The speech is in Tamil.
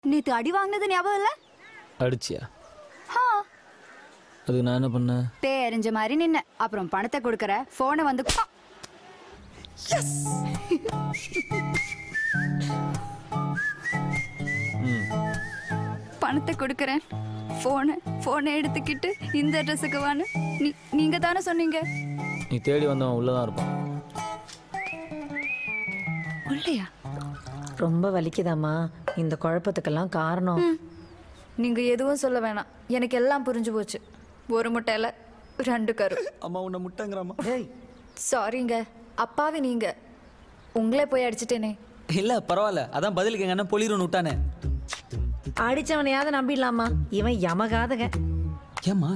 நேத்து அடி வாங்கினது ஞாபகம் இல்ல அடிச்சியா ஹா அதுக்கு நான் என்ன பண்ணேன் பேரஞ்ச மாதிரி நின்ன அப்புறம் பணத்தை கொடுக்கற போனை வந்து பா. பணத்தை கொடுக்கறேன் போனை போனை எடுத்துக்கிட்டு இந்த அட்ரஸுக்கு வான்னு நீ நீங்க தானே சொன்னீங்க நீ தேடி வந்தவன் உள்ளதான் இருப்பான் உள்ளையா ரொம்ப வலிக்குதாம்மா இந்த குழப்பத்துக்கெல்லாம் காரணம் நீங்க எதுவும் சொல்ல வேணாம் எனக்கு எல்லாம் புரிஞ்சு போச்சு ஒரு முட்டையில ரெண்டு கரு அம்மா உன்னை முட்டைங்கிறாமா டேய் சாரிங்க அப்பாவி நீங்க உங்களே போய் அடிச்சிட்டேனே இல்ல பரவாயில்ல அதான் பதிலுக்கு எங்க அண்ணன் பொலிரும் விட்டானே அடிச்சவனையாவது நம்பிடலாமா இவன் யமகாதக ஏம்மா